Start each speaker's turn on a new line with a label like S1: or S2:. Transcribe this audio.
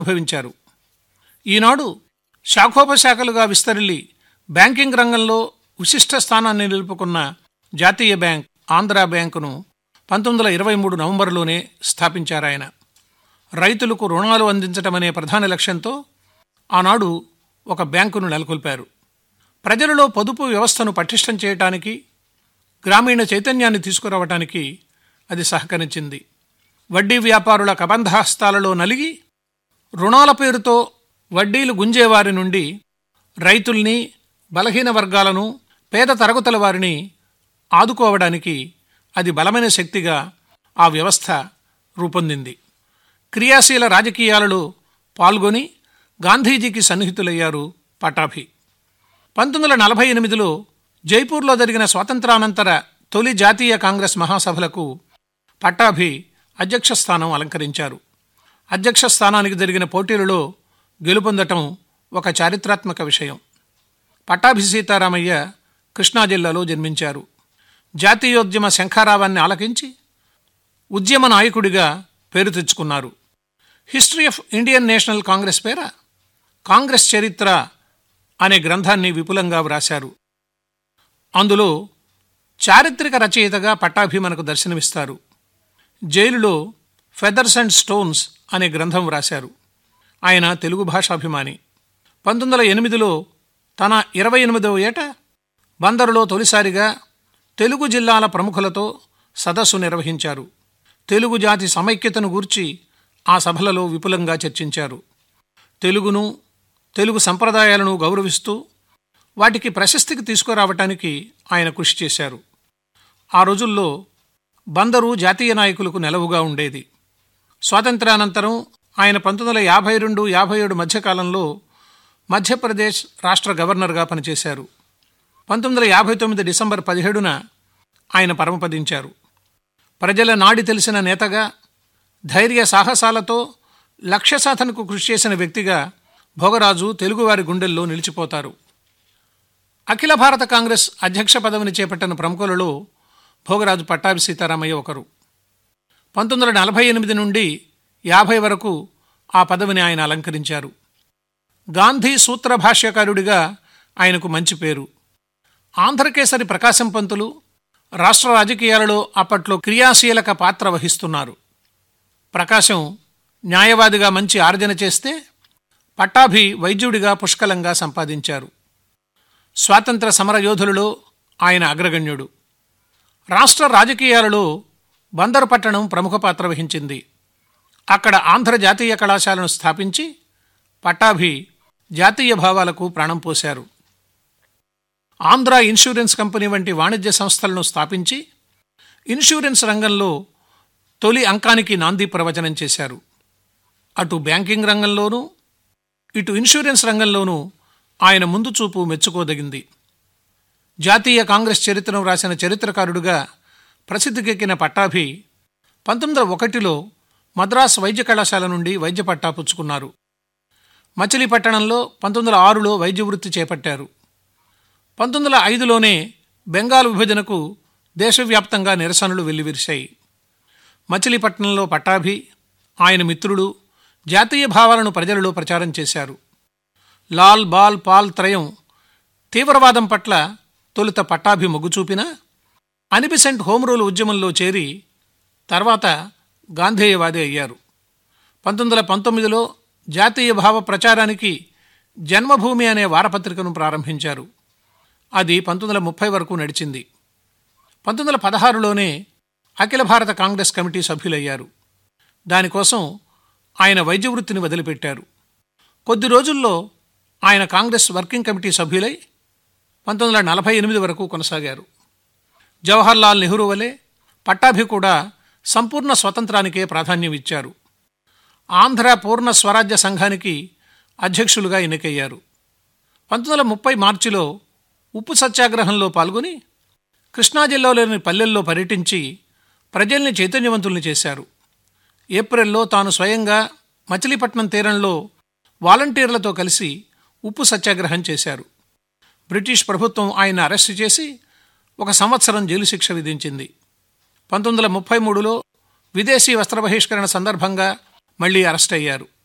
S1: అనుభవించారు ఈనాడు శాఖోపశాఖలుగా విస్తరిల్లి బ్యాంకింగ్ రంగంలో విశిష్ట స్థానాన్ని నిలుపుకున్న జాతీయ బ్యాంక్ ఆంధ్రా బ్యాంకును పంతొమ్మిది వందల ఇరవై మూడు నవంబర్లోనే స్థాపించారాయన రైతులకు రుణాలు అందించటమనే ప్రధాన లక్ష్యంతో ఆనాడు ఒక బ్యాంకును నెలకొల్పారు ప్రజలలో పొదుపు వ్యవస్థను పటిష్టం చేయటానికి గ్రామీణ చైతన్యాన్ని తీసుకురావటానికి అది సహకరించింది వడ్డీ వ్యాపారుల కబంధహస్తాలలో నలిగి రుణాల పేరుతో వడ్డీలు గుంజేవారి నుండి రైతుల్ని బలహీన వర్గాలను పేద తరగతుల వారిని ఆదుకోవడానికి అది బలమైన శక్తిగా ఆ వ్యవస్థ రూపొందింది క్రియాశీల రాజకీయాలలో పాల్గొని గాంధీజీకి సన్నిహితులయ్యారు పటాభి పంతొమ్మిది వందల నలభై ఎనిమిదిలో జైపూర్లో జరిగిన స్వాతంత్రానంతర తొలి జాతీయ కాంగ్రెస్ మహాసభలకు పట్టాభి అధ్యక్ష స్థానం అలంకరించారు అధ్యక్ష స్థానానికి జరిగిన పోటీలలో గెలుపొందటం ఒక చారిత్రాత్మక విషయం పట్టాభి సీతారామయ్య కృష్ణా జిల్లాలో జన్మించారు జాతీయోద్యమ శంఖారావాన్ని ఆలకించి ఉద్యమ నాయకుడిగా పేరు తెచ్చుకున్నారు history of Indian National Congress పేర కాంగ్రెస్ చరిత్ర అనే గ్రంథాన్ని విపులంగా వ్రాశారు అందులో చారిత్రక రచయితగా పట్టాభి మనకు దర్శనమిస్తారు జైలులో ఫెదర్స్ అండ్ స్టోన్స్ అనే గ్రంథం వ్రాశారు ఆయన తెలుగు భాషాభిమాని పంతొమ్మిది వందల ఎనిమిదిలో తన ఇరవై ఎనిమిదవ ఏట బందరులో తొలిసారిగా తెలుగు జిల్లాల ప్రముఖులతో సదస్సు నిర్వహించారు తెలుగు జాతి సమైక్యతను గూర్చి ఆ సభలలో విపులంగా చర్చించారు తెలుగును తెలుగు సంప్రదాయాలను గౌరవిస్తూ వాటికి ప్రశస్తికి తీసుకురావటానికి ఆయన కృషి చేశారు ఆ రోజుల్లో బందరు జాతీయ నాయకులకు నెలవుగా ఉండేది స్వాతంత్రానంతరం ఆయన పంతొమ్మిది వందల యాభై రెండు యాభై ఏడు మధ్యకాలంలో మధ్యప్రదేశ్ రాష్ట్ర గవర్నర్గా పనిచేశారు పంతొమ్మిది వందల యాభై తొమ్మిది డిసెంబర్ పదిహేడున ఆయన పరమపదించారు ప్రజల నాడి తెలిసిన నేతగా ధైర్య సాహసాలతో లక్ష్య సాధనకు కృషి చేసిన వ్యక్తిగా భోగరాజు తెలుగువారి గుండెల్లో నిలిచిపోతారు అఖిల భారత కాంగ్రెస్ అధ్యక్ష పదవిని చేపట్టిన ప్రముఖులలో భోగరాజు పట్టాభి సీతారామయ్య ఒకరు పంతొమ్మిది వందల నలభై ఎనిమిది నుండి యాభై వరకు ఆ పదవిని ఆయన అలంకరించారు గాంధీ సూత్ర భాష్యకారుడిగా ఆయనకు మంచి పేరు ఆంధ్రకేసరి ప్రకాశం పంతులు రాష్ట్ర రాజకీయాలలో అప్పట్లో క్రియాశీలక పాత్ర వహిస్తున్నారు ప్రకాశం న్యాయవాదిగా మంచి ఆర్జన చేస్తే పట్టాభి వైద్యుడిగా పుష్కలంగా సంపాదించారు స్వాతంత్ర సమరయోధులలో ఆయన అగ్రగణ్యుడు రాష్ట్ర రాజకీయాలలో బందరు పట్టణం ప్రముఖ పాత్ర వహించింది అక్కడ ఆంధ్ర జాతీయ కళాశాలను స్థాపించి పట్టాభి జాతీయ భావాలకు ప్రాణం పోశారు ఆంధ్ర ఇన్సూరెన్స్ కంపెనీ వంటి వాణిజ్య సంస్థలను స్థాపించి ఇన్సూరెన్స్ రంగంలో తొలి అంకానికి నాంది ప్రవచనం చేశారు అటు బ్యాంకింగ్ రంగంలోనూ ఇటు ఇన్సూరెన్స్ రంగంలోనూ ఆయన ముందు చూపు మెచ్చుకోదగింది జాతీయ కాంగ్రెస్ చరిత్రను రాసిన చరిత్రకారుడుగా ప్రసిద్ధికెక్కిన పట్టాభి పంతొమ్మిది వందల ఒకటిలో మద్రాస్ వైద్య కళాశాల నుండి వైద్య పట్టా పుచ్చుకున్నారు మచిలీపట్టణంలో పంతొమ్మిది వందల ఆరులో వైద్య వృత్తి చేపట్టారు పంతొమ్మిది వందల ఐదులోనే బెంగాల్ విభజనకు దేశవ్యాప్తంగా నిరసనలు వెల్లివిరిశాయి మచిలీపట్నంలో పట్టాభి ఆయన మిత్రుడు జాతీయ భావాలను ప్రజలలో ప్రచారం చేశారు లాల్ బాల్ పాల్ త్రయం తీవ్రవాదం పట్ల తొలుత పట్టాభి మొగ్గు చూపినా అనిబిసెంట్ హోమ్ రూల్ ఉద్యమంలో చేరి తర్వాత గాంధేయవాది అయ్యారు పంతొమ్మిది వందల పంతొమ్మిదిలో జాతీయ భావ ప్రచారానికి జన్మభూమి అనే వారపత్రికను ప్రారంభించారు అది పంతొమ్మిది వందల ముప్పై వరకు నడిచింది పంతొమ్మిది వందల పదహారులోనే అఖిల భారత కాంగ్రెస్ కమిటీ సభ్యులయ్యారు దానికోసం ఆయన వైద్య వృత్తిని వదిలిపెట్టారు కొద్ది రోజుల్లో ఆయన కాంగ్రెస్ వర్కింగ్ కమిటీ సభ్యులై పంతొమ్మిది వందల నలభై ఎనిమిది వరకు కొనసాగారు జవహర్లాల్ నెహ్రూ వలె పట్టాభి కూడా సంపూర్ణ స్వతంత్రానికే ప్రాధాన్యం ఇచ్చారు ఆంధ్ర పూర్ణ స్వరాజ్య సంఘానికి అధ్యక్షులుగా ఎన్నికయ్యారు పంతొమ్మిది వందల ముప్పై మార్చిలో ఉప్పు సత్యాగ్రహంలో పాల్గొని కృష్ణా జిల్లాలోని పల్లెల్లో పర్యటించి ప్రజల్ని చైతన్యవంతుల్ని చేశారు ఏప్రిల్లో తాను స్వయంగా మచిలీపట్నం తీరంలో వాలంటీర్లతో కలిసి ఉప్పు సత్యాగ్రహం చేశారు బ్రిటిష్ ప్రభుత్వం ఆయన అరెస్టు చేసి ఒక సంవత్సరం జైలు శిక్ష విధించింది పంతొమ్మిది వందల ముప్పై మూడులో విదేశీ వస్త్ర బహిష్కరణ సందర్భంగా మళ్లీ అరెస్ట్ అయ్యారు